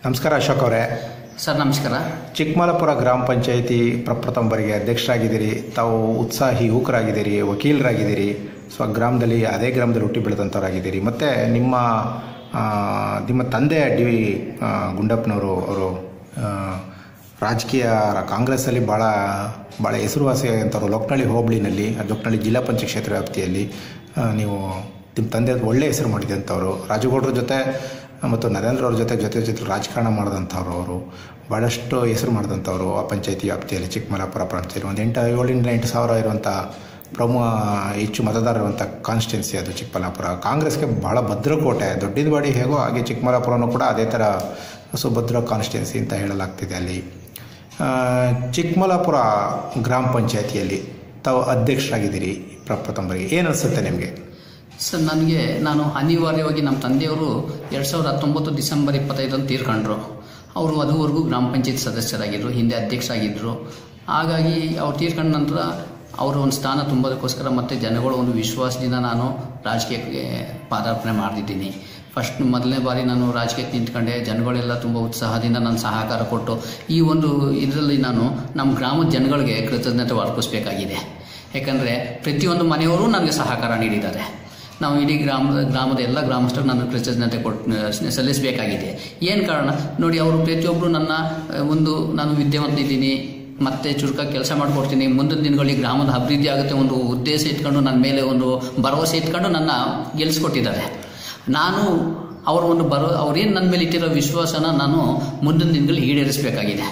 ನಮಸ್ಕಾರ ಅಶೋಕ್ ಅವರೇ ಸರ್ ನಮಸ್ಕಾರ ಚಿಕ್ಕಮಲಾಪುರ ಗ್ರಾಮ ಪಂಚಾಯಿತಿ ಪ್ರಪ್ರಥಮ ಬಾರಿಗೆ ಅಧ್ಯಕ್ಷರಾಗಿದ್ದೀರಿ ತಾವು ಉತ್ಸಾಹಿ ಯುವಕರಾಗಿದ್ದೀರಿ ವಕೀಲರಾಗಿದ್ದೀರಿ ಸ್ವಗ್ರಾಮದಲ್ಲಿ ಅದೇ ಗ್ರಾಮದಲ್ಲಿ ಹುಟ್ಟಿ ಬೆಳೆದಂಥವರಾಗಿದ್ದೀರಿ ಮತ್ತು ನಿಮ್ಮ ಆ, ನಿಮ್ಮ ತಂದೆ ಡಿ ವಿ ಆ, ಗುಂಡಪ್ಪನವರು ಅವರು ಆ, ರಾಜಕೀಯ ಕಾಂಗ್ರೆಸ್ಸಲ್ಲಿ ಭಾಳ ಭಾಳ ಹೆಸರುವಾಸಿಯಾದಂಥವ್ರು ಲೋಕನಳ್ಳಿ ಹೋಬಳಿನಲ್ಲಿ ಲೋಕನಳ್ಳಿ ಜಿಲ್ಲಾ ಪಂಚಾಯತ್ ಕ್ಷೇತ್ರ ವ್ಯಾಪ್ತಿಯಲ್ಲಿ ಆ, ನೀವು ನಿಮ್ಮ ತಂದೆ ಒಳ್ಳೆ ಹೆಸರು ಮಾಡಿದಂಥವ್ರು ರಾಜಗೌಡ್ರ ಜೊತೆ ಮತ್ತು ನರೇಂದ್ರ ಅವ್ರ ಜೊತೆ ಜೊತೆ ಜೊತೆ ರಾಜಕಾರಣ ಮಾಡಿದಂಥವ್ರು ಅವರು ಭಾಳಷ್ಟು ಹೆಸರು ಮಾಡಿದಂಥವ್ರು ಆ ಪಂಚಾಯತಿ ವ್ಯಾಪ್ತಿಯಲ್ಲಿ ಚಿಕ್ಕಮಲಾಪುರ ಪಂಚಾಯತಿ ಒಂದು ಎಂಟು ಏಳರಿಂದ ಎಂಟು ಸಾವಿರ ಇರುವಂಥ ಪ್ರಮುಖ ಹೆಚ್ಚು ಮತದಾರ ಇರುವಂಥ ಕಾನ್ಸ್ಟಿಟ್ಯುನ್ಸಿ ಅದು ಚಿಕ್ಕಬಳ್ಳಾಪುರ ಕಾಂಗ್ರೆಸ್ಗೆ ಬಹಳ ಭದ್ರಕೋಟೆ ದೊಡ್ಡದವಾಡಿ ಹೇಗೋ ಹಾಗೆ ಚಿಕ್ಕಮಲಾಪುರನೂ ಕೂಡ ಅದೇ ಥರ ಸುಭದ್ರ ಕಾನ್ಸ್ಟಿಟ್ಯುನ್ಸಿ ಅಂತ ಹೇಳಲಾಗ್ತಿದೆ ಅಲ್ಲಿ ಆ, ಚಿಕ್ಕಮಲಾಪುರ ಗ್ರಾಮ ಪಂಚಾಯತಿಯಲ್ಲಿ ತಾವು ಅಧ್ಯಕ್ಷರಾಗಿದ್ದೀರಿ ಪ್ರಪ್ರಥಮ ಬಾರಿಗೆ ಏನು ಅನಿಸುತ್ತೆ ನಿಮಗೆ ಸರ್ ನನಗೆ ನಾನು ಅನಿವಾರ್ಯವಾಗಿ ನಮ್ಮ ತಂದೆಯವರು ಎರಡು ಸಾವಿರದ ಹತ್ತೊಂಬತ್ತು ಡಿಸೆಂಬರ್ ಇಪ್ಪತ್ತೈದರಂದು ತೀರ್ಕೊಂಡ್ರು ಅವರು ಅದುವರೆಗೂ ಗ್ರಾಮ ಪಂಚಾಯತ್ ಸದಸ್ಯರಾಗಿದ್ದರು ಹಿಂದೆ ಅಧ್ಯಕ್ಷರಾಗಿದ್ದರು ಹಾಗಾಗಿ ಅವ್ರು ತೀರ್ಕೊಂಡ ನಂತರ ಅವರು ಒಂದು ಸ್ಥಾನ ತುಂಬೋದಕ್ಕೋಸ್ಕರ ಮತ್ತು ಜನಗಳ ಒಂದು ವಿಶ್ವಾಸದಿಂದ ನಾನು ರಾಜಕೀಯಕ್ಕೆ ಪಾದಾರ್ಪಣೆ ಮಾಡಿದ್ದೀನಿ ಫಸ್ಟ್ ಮೊದಲನೇ ಬಾರಿ ನಾನು ರಾಜಕೀಯಕ್ಕೆ ನಿಂತ್ಕೊಂಡೆ ಜನಗಳೆಲ್ಲ ತುಂಬ ಉತ್ಸಾಹದಿಂದ ನಾನು ಸಹಕಾರ ಕೊಟ್ಟು ಈ ಒಂದು ಇದರಲ್ಲಿ ನಾನು ನಮ್ಮ ಗ್ರಾಮದ ಜನಗಳಿಗೆ ಕೃತಜ್ಞತೆ ಅರ್ಪಿಸಬೇಕಾಗಿದೆ ಯಾಕಂದರೆ ಪ್ರತಿಯೊಂದು ಮನೆಯವರು ನನಗೆ ಸಹಕಾರ ನೀಡಿದ್ದಾರೆ ನಾವು ಇಡೀ ಗ್ರಾಮದ ಗ್ರಾಮದ ಎಲ್ಲ ಗ್ರಾಮಸ್ಥರು ನಾನು ಕೃತಜ್ಞತೆ ಕೊಟ್ಟು ಸಲ್ಲಿಸಬೇಕಾಗಿದೆ ಏನು ಕಾರಣ ನೋಡಿ ಅವರು ಪ್ರತಿಯೊಬ್ಬರು ನನ್ನ ಆ, ಒಂದು ನಾನು ವಿದ್ಯಾವಂತ ಇದ್ದೀನಿ ಮತ್ತೆ ಚುರುಕಾಗಿ ಕೆಲಸ ಮಾಡಿಕೊಡ್ತೀನಿ ಮುಂದಿನ ದಿನಗಳಲ್ಲಿ ಗ್ರಾಮದ ಅಭಿವೃದ್ಧಿ ಆಗುತ್ತೆ ಒಂದು ಉದ್ದೇಶ ಇಟ್ಕೊಂಡು ನನ್ನ ಮೇಲೆ ಒಂದು ಭರವಸೆ ಇಟ್ಕೊಂಡು ನನ್ನ ಗೆಲ್ಲಿಸ್ಕೊಟ್ಟಿದ್ದಾರೆ ನಾನು ಅವರ ಒಂದು ಭರೋ ಅವ್ರೇನು ನನ್ನ ಮೇಲೆ ಇಟ್ಟಿರೋ ವಿಶ್ವಾಸನ ನಾನು ಮುಂದಿನ ದಿನಗಳಲ್ಲಿ ಈಡೇರಿಸಬೇಕಾಗಿದೆ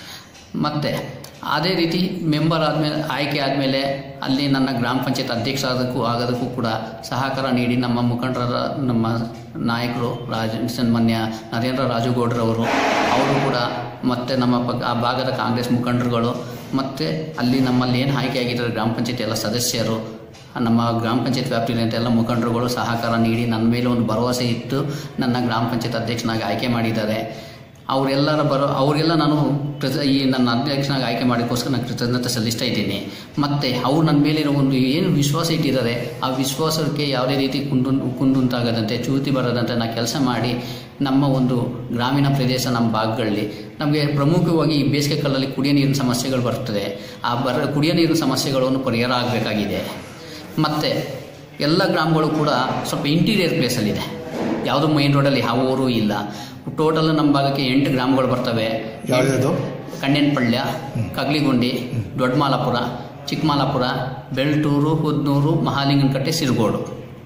ಮತ್ತು ಅದೇ ರೀತಿ ಮೆಂಬರ್ ಆದಮೇಲೆ ಆಯ್ಕೆ ಆದಮೇಲೆ ಅಲ್ಲಿ ನನ್ನ ಗ್ರಾಮ ಪಂಚಾಯತ್ ಅಧ್ಯಕ್ಷ ಆಗೋದಕ್ಕೂ ಆಗೋದಕ್ಕೂ ಕೂಡ ಸಹಕಾರ ನೀಡಿ ನಮ್ಮ ಮುಖಂಡರ ನಮ್ಮ ನಾಯಕರು ರಾಜ ಸನ್ಮಾನ್ಯ ನರೇಂದ್ರ ರಾಜುಗೌಡ್ರವರು ಅವರು ಕೂಡ ಮತ್ತು ನಮ್ಮ ಪಕ್ ಆ ಭಾಗದ ಕಾಂಗ್ರೆಸ್ ಮುಖಂಡರುಗಳು ಮತ್ತು ಅಲ್ಲಿ ನಮ್ಮಲ್ಲಿ ಏನು ಆಯ್ಕೆ ಆಗಿದ್ದಾರೆ ಗ್ರಾಮ ಪಂಚಾಯತ್ ಎಲ್ಲ ಸದಸ್ಯರು ನಮ್ಮ ಗ್ರಾಮ ಪಂಚಾಯತ್ ವ್ಯಾಪ್ತಿಯಲ್ಲಿ ಎಲ್ಲ ಮುಖಂಡರುಗಳು ಸಹಕಾರ ನೀಡಿ ನನ್ನ ಮೇಲೆ ಒಂದು ಭರವಸೆ ಇಟ್ಟು ನನ್ನ ಗ್ರಾಮ ಪಂಚಾಯತ್ ಅಧ್ಯಕ್ಷನಾಗಿ ಆಯ್ಕೆ ಮಾಡಿದ್ದಾರೆ ಅವರೆಲ್ಲರ ಬರೋ ಅವರೆಲ್ಲ ನಾನು ಕೃತ ಈ ನನ್ನ ಅಧ್ಯಕ್ಷನಾಗಿ ಆಯ್ಕೆ ಮಾಡೋಕ್ಕೋಸ್ಕರ ನಾನು ಕೃತಜ್ಞತೆ ಸಲ್ಲಿಸ್ತಾ ಇದ್ದೀನಿ ಮತ್ತು ಅವ್ರು ನನ್ನ ಮೇಲಿರೋ ಒಂದು ಏನು ವಿಶ್ವಾಸ ಇಟ್ಟಿದ್ದಾರೆ ಆ ವಿಶ್ವಾಸಕ್ಕೆ ಯಾವುದೇ ರೀತಿ ಕುಂದು ಕುಂದುಂಟಾಗದಂತೆ ಚ್ಯೂತಿ ಬರದಂತೆ ನಾನು ಕೆಲಸ ಮಾಡಿ ನಮ್ಮ ಒಂದು ಗ್ರಾಮೀಣ ಪ್ರದೇಶ ನಮ್ಮ ಭಾಗಗಳಲ್ಲಿ ನಮಗೆ ಪ್ರಮುಖವಾಗಿ ಈ ಬೇಸಿಗೆ ಕಾಲದಲ್ಲಿ ಕುಡಿಯೋ ನೀರಿನ ಸಮಸ್ಯೆಗಳು ಬರ್ತದೆ ಆ ಬರ ಕುಡಿಯೋ ನೀರಿನ ಸಮಸ್ಯೆಗಳನ್ನು ಪರಿಹಾರ ಆಗಬೇಕಾಗಿದೆ ಮತ್ತು ಎಲ್ಲ ಗ್ರಾಮಗಳು ಕೂಡ ಸ್ವಲ್ಪ ಇಂಟೀರಿಯರ್ ಪ್ಲೇಸಲ್ಲಿದೆ ಯಾವುದೋ ಮೈನ್ ರೋಡಲ್ಲಿ ಯಾವ ಊರು ಇಲ್ಲ ಟೋಟಲ್ ನಮ್ಮ ಭಾಗಕ್ಕೆ ಎಂಟು ಗ್ರಾಮಗಳು ಬರ್ತವೆ ಯಾವ್ಯಾವುದು? ಕಣ್ಣೆನಪಳ್ಯ ಕಗ್ಲಿಗುಂಡಿ ದೊಡ್ಡಮಾಲಾಪುರ ಚಿಕ್ಕಮಾಲಾಪುರ ಬೆಳ್ಟೂರು ಹುದ್ನೂರು ಮಹಾಲಿಂಗನಕಟ್ಟೆ ಸಿರುಗೋಡು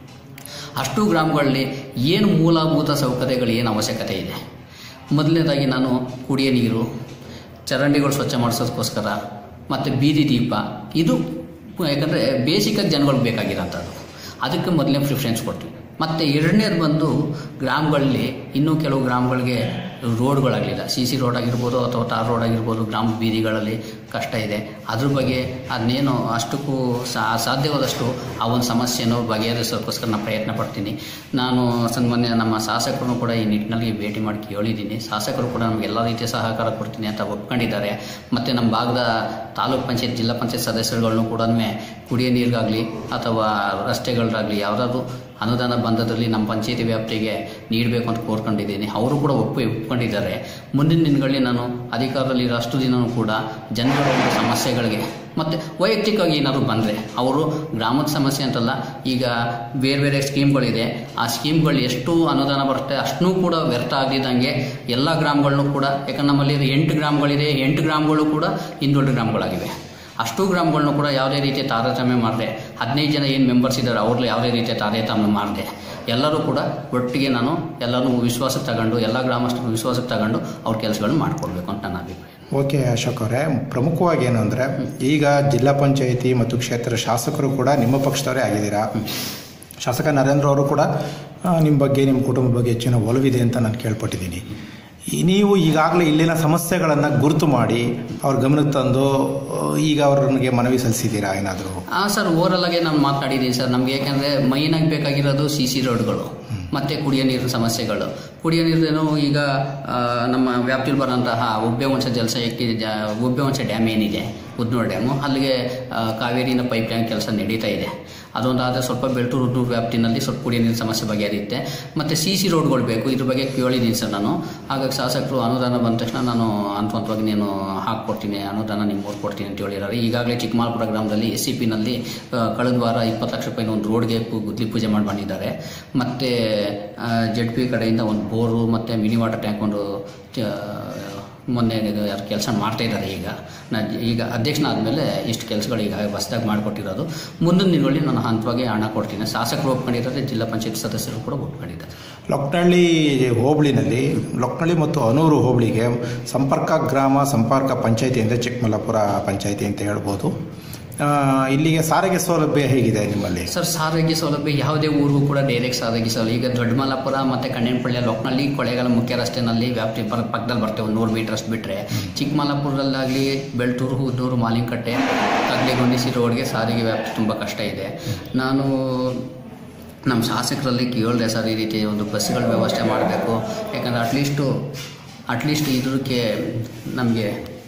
ಅಷ್ಟು ಗ್ರಾಮಗಳಲ್ಲಿ ಏನು ಮೂಲಭೂತ ಸೌಕರ್ಯಗಳು ಏನು ಅವಶ್ಯಕತೆ ಇದೆ ಮೊದಲನೇದಾಗಿ ನಾನು ಕುಡಿಯೋ ನೀರು ಚರಂಡಿಗಳು ಸ್ವಚ್ಛ ಮಾಡಿಸೋದಕ್ಕೋಸ್ಕರ ಮತ್ತು ಬೀದಿ ದೀಪ ಇದು ಯಾಕಂದರೆ ಬೇಸಿಕಾಗಿ ಜನಗಳಿಗೆ ಬೇಕಾಗಿರೋಂಥದ್ದು ಅದಕ್ಕೆ ಮೊದಲನೇ ಪ್ರಿಫರೆನ್ಸ್ ಕೊಡ್ತೀವಿ ಮತ್ತು ಎರಡನೇದು ಬಂದು ಗ್ರಾಮಗಳಲ್ಲಿ ಇನ್ನೂ ಕೆಲವು ಗ್ರಾಮಗಳಿಗೆ ರೋಡ್ಗಳಾಗಲಿಲ್ಲ ಸಿ ಸಿ ರೋಡ್ ಆಗಿರ್ಬೋದು ಅಥವಾ ಟಾರ್ ರೋಡ್ ಆಗಿರ್ಬೋದು ಗ್ರಾಮ ಬೀದಿಗಳಲ್ಲಿ ಕಷ್ಟ ಇದೆ ಅದ್ರ ಬಗ್ಗೆ ಅದನ್ನೇನು ಅಷ್ಟಕ್ಕೂ ಸಾ ಸಾಧ್ಯವಾದಷ್ಟು ಆ ಒಂದು ಸಮಸ್ಯೆನೂ ಬಗೆಹರಿಸೋಕ್ಕೋಸ್ಕರ ನಾನು ಪ್ರಯತ್ನ ಪಡ್ತೀನಿ ನಾನು ಸನ್ಮಾನ್ಯ ನಮ್ಮ ಶಾಸಕರನ್ನು ಕೂಡ ಈ ನಿಟ್ಟಿನಲ್ಲಿ ಭೇಟಿ ಮಾಡಿ ಕೇಳಿದ್ದೀನಿ ಶಾಸಕರು ಕೂಡ ನಮಗೆ ಎಲ್ಲ ರೀತಿಯ ಸಹಕಾರ ಕೊಡ್ತೀನಿ ಅಂತ ಒಪ್ಕೊಂಡಿದ್ದಾರೆ ಮತ್ತು ನಮ್ಮ ಭಾಗದ ತಾಲೂಕ್ ಪಂಚಾಯತ್ ಜಿಲ್ಲಾ ಪಂಚಾಯತ್ ಸದಸ್ಯರುಗಳನ್ನು ಕೂಡ ಕುಡಿಯೋ ನೀರಿಗಾಗಲಿ ಅಥವಾ ರಸ್ತೆಗಳಾಗಲಿ ಯಾವುದಾದ್ರು ಅನುದಾನ ಬಂದದಲ್ಲಿ ನಮ್ಮ ಪಂಚಾಯತಿ ವ್ಯಾಪ್ತಿಗೆ ನೀಡಬೇಕು ಅಂತ ಕೋರ್ಕೊಂಡಿದ್ದೀನಿ ಅವರು ಕೂಡ ಒಪ್ಪಿ ಒಪ್ಕೊಂಡಿದ್ದಾರೆ ಮುಂದಿನ ದಿನಗಳಲ್ಲಿ ನಾನು ಅಧಿಕಾರದಲ್ಲಿ ಇರೋ ಅಷ್ಟು ದಿನವೂ ಕೂಡ ಜನಗಳ ಒಂದು ಸಮಸ್ಯೆಗಳಿಗೆ ಮತ್ತು ವೈಯಕ್ತಿಕವಾಗಿ ಏನಾದರೂ ಬಂದರೆ ಅವರು ಗ್ರಾಮದ ಸಮಸ್ಯೆ ಅಂತಲ್ಲ ಈಗ ಬೇರೆ ಬೇರೆ ಸ್ಕೀಮ್ಗಳಿದೆ ಆ ಸ್ಕೀಮ್ಗಳು ಎಷ್ಟು ಅನುದಾನ ಬರುತ್ತೆ ಅಷ್ಟನ್ನೂ ಕೂಡ ವ್ಯರ್ಥ ಆಗದಿದ್ದಂಗೆ ಎಲ್ಲ ಗ್ರಾಮಗಳನ್ನೂ ಕೂಡ ಯಾಕಂದ್ರೆ ನಮ್ಮಲ್ಲಿ ಎಂಟು ಗ್ರಾಮಗಳಿದೆ ಎಂಟು ಗ್ರಾಮಗಳು ಕೂಡ ಹಿಂದುಳಿದ ಗ್ರಾಮಗಳಾಗಿವೆ ಅಷ್ಟು ಗ್ರಾಮಗಳನ್ನೂ ಕೂಡ ಯಾವುದೇ ರೀತಿಯ ತಾರತಮ್ಯ ಮಾಡಿದೆ ಹದಿನೈದು ಜನ ಏನು ಮೆಂಬರ್ಸ್ ಇದ್ದಾರೆ ಅವ್ರಲ್ಲಿ ಯಾವುದೇ ರೀತಿಯ ತಾರತಮ್ಯ ಮಾಡಿದೆ ಎಲ್ಲರೂ ಕೂಡ ಒಟ್ಟಿಗೆ ನಾನು ಎಲ್ಲರೂ ವಿಶ್ವಾಸಕ್ಕೆ ತಗೊಂಡು ಎಲ್ಲ ಗ್ರಾಮಸ್ಥರು ವಿಶ್ವಾಸಕ್ಕೆ ತಗೊಂಡು ಅವ್ರ ಕೆಲಸಗಳನ್ನ ಮಾಡಿಕೊಡ್ಬೇಕು ಅಂತ ನನ್ನ ಅಭಿಪ್ರಾಯ ಓಕೆ ಅಶೋಕ್ ಅವರೇ ಪ್ರಮುಖವಾಗಿ ಏನು ಅಂದರೆ ಈಗ ಜಿಲ್ಲಾ ಪಂಚಾಯಿತಿ ಮತ್ತು ಕ್ಷೇತ್ರ ಶಾಸಕರು ಕೂಡ ನಿಮ್ಮ ಪಕ್ಷದವರೇ ಆಗಿದ್ದೀರಾ ಶಾಸಕ ನರೇಂದ್ರ ಅವರು ಕೂಡ ಆ, ನಿಮ್ಮ ಬಗ್ಗೆ ನಿಮ್ಮ ಕುಟುಂಬದ ಬಗ್ಗೆ ಹೆಚ್ಚಿನ ಒಲವಿದೆ ಅಂತ ನಾನು ಕೇಳ್ಪಟ್ಟಿದ್ದೀನಿ ಈ ನೀವು ಈಗಾಗಲೇ ಇಲ್ಲಿನ ಸಮಸ್ಯೆಗಳನ್ನು ಗುರುತು ಮಾಡಿ ಅವ್ರ ಗಮನಕ್ಕೆ ತಂದು ಆ, ಈಗ ಅವ್ರಿಗೆ ಮನವಿ ಸಲ್ಲಿಸಿದ್ದೀರಾ ಏನಾದರೂ ಹಾಂ ಸರ್ ಓವರಲ್ ಆಗಿ ನಾನು ಮಾತಾಡಿದ್ದೀನಿ ಸರ್ ನಮ್ಗೆ ಯಾಕಂದರೆ ಮೈನಾಗಿ ಬೇಕಾಗಿರೋದು ಸಿ ಸಿ ರೋಡ್ಗಳು ಮತ್ತು ಕುಡಿಯೋ ನೀರಿನ ಸಮಸ್ಯೆಗಳು ಕುಡಿಯೋ ನೀರೇನು ಈಗ ಆ, ನಮ್ಮ ವ್ಯಾಪ್ತಿಯಲ್ಲಿ ಬರೋಂತಹ ಉಬ್ಬೆವಂಶ ಜಲಶಯಕ್ಕೆ ಜ ಉಬ್ಬೆವಂಶ ಡ್ಯಾಮ್ ಏನಿದೆ ಉದ್ನೂರು ಡ್ಯಾಮು ಅಲ್ಲಿಗೆ ಆ, ಕಾವೇರಿನ ಪೈಪ್ ಲೈನ್ ಕೆಲಸ ನಡೀತಾ ಇದೆ ಅದೊಂದಾದರೆ ಸ್ವಲ್ಪ ಬೆಳ್ತೂರು ಉದ್ದೂರು ವ್ಯಾಪ್ತಿನಲ್ಲಿ ಸ್ವಲ್ಪ ಕುಡಿಯೋ ನೀರಿನ ಸಮಸ್ಯೆ ಬಗೆಹರಿಯುತ್ತೆ ಮತ್ತು ಸಿ ಸಿ ರೋಡ್ಗಳು ಬೇಕು ಇದ್ರ ಬಗ್ಗೆ ಕೇಳಿದ್ದೀನಿ ಸರ್ ನಾನು ಹಾಗಾಗಿ ಶಾಸಕರು ಅನುದಾನ ಬಂದ ತಕ್ಷಣ ನಾನು ಹಂತ ಹಂತವಾಗಿ ನೀನು ಹಾಕ್ಕೊಡ್ತೀನಿ ಅನುದಾನ ನಿಮ್ಗೆ ಓಟ್ ಕೊಡ್ತೀನಿ ಅಂತ ಹೇಳಿದ್ದಾರೆ ಈಗಾಗಲೇ ಚಿಕ್ಕಮಾಲ್ಪುರ ಗ್ರಾಮದಲ್ಲಿ ಎಸ್ ಸಿ ಪಿನಲ್ಲಿ ಕಳೆದ ವಾರ ಇಪ್ಪತ್ತು ಲಕ್ಷ ರೂಪಾಯಿನ ಒಂದು ರೋಡ್ಗೆ ಪು- ಗುದ್ಲಿ ಪೂಜೆ ಮಾಡಿ ಬಂದಿದ್ದಾರೆ ಮತ್ತು ಜೆಡ್ ಪಿ ಕಡೆಯಿಂದ ಒಂದು ಬೋರು ಮತ್ತು ಮಿನಿ ವಾಟರ್ ಟ್ಯಾಂಕ್ ಒಂದು ಚ- ಮೊನ್ನೆ ಇದು ಯಾರು ಕೆಲಸ ಮಾಡ್ತಾ ಇದ್ದಾರೆ ಈಗ ನಾನು ಈಗ ಅಧ್ಯಕ್ಷನಾದಮೇಲೆ ಇಷ್ಟು ಕೆಲಸಗಳು ಈಗ ಹೊಸದಾಗಿ ಮಾಡಿಕೊಟ್ಟಿರೋದು ಮುಂದಿನ ದಿನಗಳಲ್ಲಿ ನಾನು ಹಂತವಾಗಿ ಹಣ ಕೊಡ್ತೀನಿ ಶಾಸಕರು ಒಪ್ಕೊಂಡಿದ್ದಾರೆ ಜಿಲ್ಲಾ ಪಂಚಾಯತ್ ಸದಸ್ಯರು ಕೂಡ ಒಪ್ಕೊಂಡಿದ್ದಾರೆ ಲೊಕ್ನಳ್ಳಿ ಹೋಬಳಿನಲ್ಲಿ ಲೊಕ್ನಳ್ಳಿ ಮತ್ತು ಅನೂರು ಹೋಬಳಿಗೆ ಸಂಪರ್ಕ ಗ್ರಾಮ ಸಂಪರ್ಕ ಪಂಚಾಯಿತಿ ಅಂದರೆ ಚಿಕ್ಕಮಲ್ಲಾಪುರ ಪಂಚಾಯಿತಿ ಅಂತ ಹೇಳ್ಬೋದು ಆ, ಇಲ್ಲಿಗೆ ಸಾರಿಗೆ ಸೌಲಭ್ಯ ಹೇಗಿದೆ ನಿಮ್ಮಲ್ಲಿ ಸರ್ ಸಾರಿಗೆ ಸೌಲಭ್ಯ ಯಾವುದೇ ಊರಿಗೂ ಕೂಡ ಡೈರೆಕ್ಟ್ ಸಾರಿಗೆ ಸೌಲಭ್ಯ ಈಗ ದೊಡ್ಡಮಲ್ಲಾಪುರ ಮತ್ತು ಕಣ್ಣೆನಪಳ್ಳಿ ಲೋಕನಲ್ಲಿ ಕೊಳೆಗಾಲ ಮುಖ್ಯ ರಸ್ತೆನಲ್ಲಿ ವ್ಯಾಪ್ತಿ ಬರ ಪಕ್ಕದಲ್ಲಿ ಬರ್ತೇವೆ ಒಂದು ನೂರು ಮೀಟರ್ ಅಷ್ಟು ಬಿಟ್ಟರೆ ಚಿಕ್ಕಮಲ್ಲಾಪುರದಲ್ಲಾಗಲಿ ಬೆಳ್ತೂರು ಹುದ್ದೂರು ಮಾಲಿಂಕಟ್ಟೆ ಕಗ್ಲೆಗೊಂಡಿಸಿ ರೋಡ್ಗೆ ಸಾರಿಗೆ ವ್ಯಾಪ್ತಿ ತುಂಬ ಕಷ್ಟ ಇದೆ ನಾನು ನಮ್ಮ ಶಾಸಕರಲ್ಲಿ ಕೇಳಿದೆ ಸರ್ ಈ ರೀತಿ ಒಂದು ಬಸ್ಗಳ ವ್ಯವಸ್ಥೆ ಮಾಡಬೇಕು ಯಾಕಂದರೆ ಅಟ್ಲೀಸ್ಟು ಅಟ್ಲೀಸ್ಟ್ ಇದಕ್ಕೆ ನಮಗೆ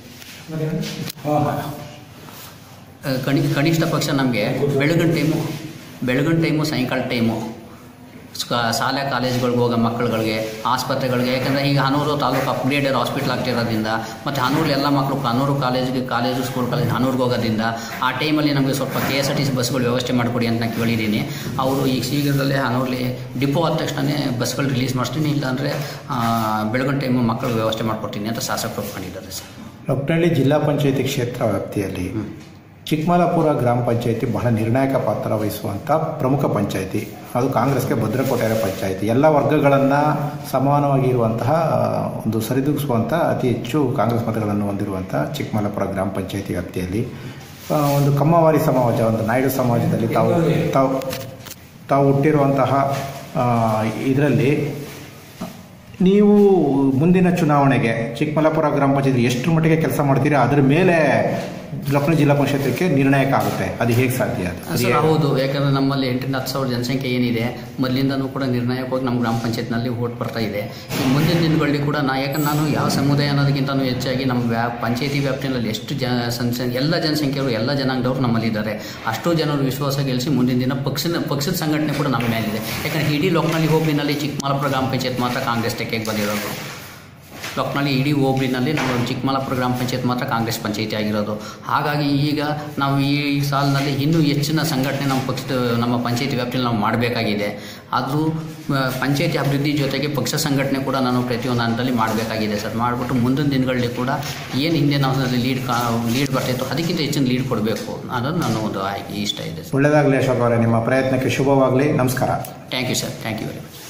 ಕಣಿ ಕನಿಷ್ಠ ಪಕ್ಷ ನಮಗೆ ಬೆಳಗಿನ ಟೈಮು ಬೆಳಗಿನ ಟೈಮು ಸಾಯಂಕಾಲ ಟೈಮು ಸ್ಕ- ಶಾಲೆ ಕಾಲೇಜುಗಳಿಗೆ ಹೋಗೋ ಮಕ್ಕಳುಗಳಿಗೆ ಆಸ್ಪತ್ರೆಗಳಿಗೆ ಯಾಕಂದರೆ ಈಗ ಹನೂರು ತಾಲೂಕು ಅಪ್ಗ್ರೇಡೆಡ್ ಹಾಸ್ಪಿಟ್ಲ್ ಆಗ್ತಿರೋದ್ರಿಂದ ಮತ್ತು ಹನೂರು ಎಲ್ಲ ಮಕ್ಕಳು ಹನೂರು ಕಾಲೇಜಿಗೆ ಕಾಲೇಜು ಸ್ಕೂಲ್ ಕಾಲೇಜ್ ಹನೂರಿಗೆ ಹೋಗೋದ್ರಿಂದ ಆ ಟೈಮಲ್ಲಿ ನಮಗೆ ಸ್ವಲ್ಪ K S R T C ಬಸ್ಗಳು ವ್ಯವಸ್ಥೆ ಮಾಡಿಕೊಡಿ ಅಂತ ನಾನು ಕೇಳಿದ್ದೀನಿ ಅವರು ಈಗ ಶೀಘ್ರದಲ್ಲೇ ಹನೂರಲ್ಲಿ ಡಿಪೋ ಆದ ತಕ್ಷಣ ಬಸ್ಗಳು ರಿಲೀಸ್ ಮಾಡಿಸ್ತೀನಿ ಇಲ್ಲಾಂದರೆ ಬೆಳಗಿನ ಟೈಮು ಮಕ್ಕಳು ವ್ಯವಸ್ಥೆ ಮಾಡಿಕೊಡ್ತೀನಿ ಅಂತ ಶಾಸಕರು ಒಪ್ಕೊಂಡಿದ್ದಾರೆ ಸರ್ ಲೊಕ್ನಳ್ಳಿ ಜಿಲ್ಲಾ ಪಂಚಾಯಿತಿ ಕ್ಷೇತ್ರ ವ್ಯಾಪ್ತಿಯಲ್ಲಿ ಚಿಕ್ಕಮಲಾಪುರ ಗ್ರಾಮ ಪಂಚಾಯಿತಿ ಬಹಳ ನಿರ್ಣಾಯಕ ಪಾತ್ರ ವಹಿಸುವಂಥ ಪ್ರಮುಖ ಪಂಚಾಯಿತಿ ಅದು ಕಾಂಗ್ರೆಸ್ಗೆ ಭದ್ರಕೋಟೆಯ ಪಂಚಾಯಿತಿ ಎಲ್ಲ ವರ್ಗಗಳನ್ನು ಸಮಾನವಾಗಿರುವಂತಹ ಆ, ಒಂದು ಸರಿದೂಗಿಸುವಂಥ ಅತಿ ಹೆಚ್ಚು ಕಾಂಗ್ರೆಸ್ ಮತಗಳನ್ನು ಹೊಂದಿರುವಂಥ ಚಿಕ್ಕಮಲಾಪುರ ಗ್ರಾಮ ಪಂಚಾಯಿತಿ ವ್ಯಾಪ್ತಿಯಲ್ಲಿ ಆ, ಒಂದು ಕಮ್ಮವಾರಿ ಸಮಾಜ ಒಂದು ನಾಯ್ಡು ಸಮಾಜದಲ್ಲಿ ತಾವು ತಾವು ತಾವು ಹುಟ್ಟಿರುವಂತಹ ಇದರಲ್ಲಿ ನೀವು ಮುಂದಿನ ಚುನಾವಣೆಗೆ ಚಿಕ್ಕಮಲಾಪುರ ಗ್ರಾಮ ಪಂಚಾಯತ್ ಎಷ್ಟು ಮಟ್ಟಿಗೆ ಕೆಲಸ ಮಾಡ್ತೀರಾ ಅದ್ರ ಮೇಲೆ ಲಕ್ನೋ ಜಿಲ್ಲಾ ಪಂಚಾಯತ್ಗೆ ನಿರ್ಣಾಯಕ ಆಗುತ್ತೆ ಅದು ಹೇಗೆ ಸಾಧ್ಯ ಅದು? ಅದು ಸರ್ ಹೇಗೆ? ಹೌದು ಯಾಕಂದರೆ ನಮ್ಮಲ್ಲಿ ಎಂಟರಿಂದ ಹತ್ತು ಸಾವಿರ ಜನಸಂಖ್ಯೆ ಏನಿದೆ ಮೊದಲಿಂದನೂ ಕೂಡ ನಿರ್ಣಾಯಕವಾಗಿ ನಮ್ಮ ಗ್ರಾಮ ಪಂಚಾಯತ್ನಲ್ಲಿ ಓಟ್ ಬರ್ತಾ ಇದೆ ಈ ಮುಂದಿನ ದಿನಗಳಲ್ಲಿ ಕೂಡ ನಾ ಯಾಕಂದ್ರೆ ನಾನು ಯಾವ ಸಮುದಾಯ ಅನ್ನೋದಕ್ಕಿಂತನೂ ಹೆಚ್ಚಾಗಿ ನಮ್ಮ ವ್ಯಾ ಪಂಚಾಯತಿ ವ್ಯಾಪ್ತಿಯಲ್ಲಿ ಎಷ್ಟು ಜನ ಸಂಸ ಎಲ್ಲ ಜನಸಂಖ್ಯೆಯವರು ಎಲ್ಲ ಜನಾಂಗದವರು ನಮ್ಮಲ್ಲಿದ್ದಾರೆ ಅಷ್ಟೋ ಜನರು ವಿಶ್ವಾಸ ಗೆಲ್ಲಿಸಿ ಮುಂದಿನ ದಿನ ಪಕ್ಷದ ಪಕ್ಷದ ಸಂಘಟನೆ ಕೂಡ ನಮ್ಮ ಮೇಲಿದೆ ಯಾಕಂದರೆ ಇಡೀ ಲೋಕನಲ್ಲಿ ಹೋಬಳಿನಲ್ಲಿ ಚಿಕ್ಕಮಲಾಪುರ ಗ್ರಾಮ ಪಂಚಾಯತ್ ಮಾತ್ರ ಕಾಂಗ್ರೆಸ್ ಟೆಕ್ಕೆಗೆ ಬಂದಿರೋದು ಲೋಕನಲ್ಲಿ ಇಡೀ ಹೋಬಳಿನಲ್ಲಿ ನಮ್ಮ ಚಿಕ್ಕಮಲಾಪುರ ಗ್ರಾಮ ಪಂಚಾಯತ್ ಮಾತ್ರ ಕಾಂಗ್ರೆಸ್ ಪಂಚಾಯತಿ ಆಗಿರೋದು ಹಾಗಾಗಿ ಈಗ ನಾವು ಈ ಸಾಲಿನಲ್ಲಿ ಇನ್ನೂ ಹೆಚ್ಚಿನ ಸಂಘಟನೆ ನಮ್ಮ ಪಕ್ಷದ ನಮ್ಮ ಪಂಚಾಯತಿ ವ್ಯಾಪ್ತಿಯಲ್ಲಿ ನಾವು ಮಾಡಬೇಕಾಗಿದೆ ಆದರೂ ಪಂಚಾಯತಿ ಅಭಿವೃದ್ಧಿ ಜೊತೆಗೆ ಪಕ್ಷ ಸಂಘಟನೆ ಕೂಡ ನಾನು ಪ್ರತಿಯೊಂದು ಹಂತದಲ್ಲಿ ಮಾಡಬೇಕಾಗಿದೆ ಸರ್ ಮಾಡಿಬಿಟ್ಟು ಮುಂದಿನ ದಿನಗಳಲ್ಲಿ ಕೂಡ ಏನು ಹಿಂದೆ ನಾವು ಲೀಡ್ ಕಾ ಲೀಡ್ ಬರ್ತಾಯಿತ್ತು ಅದಕ್ಕಿಂತ ಹೆಚ್ಚಿನ ಲೀಡ್ ಕೊಡಬೇಕು ಅನ್ನೋದು ನನ್ನ ಒಂದು ಆಯ್ಕೆ ಇಷ್ಟ ಇದೆ ಸರ್ ಒಳ್ಳೆಯದಾಗಲಿ ಅಶೋಕ್ ಅವರೇ ನಿಮ್ಮ ಪ್ರಯತ್ನಕ್ಕೆ ಶುಭವಾಗಲಿ ನಮಸ್ಕಾರ thank you sir thank you very much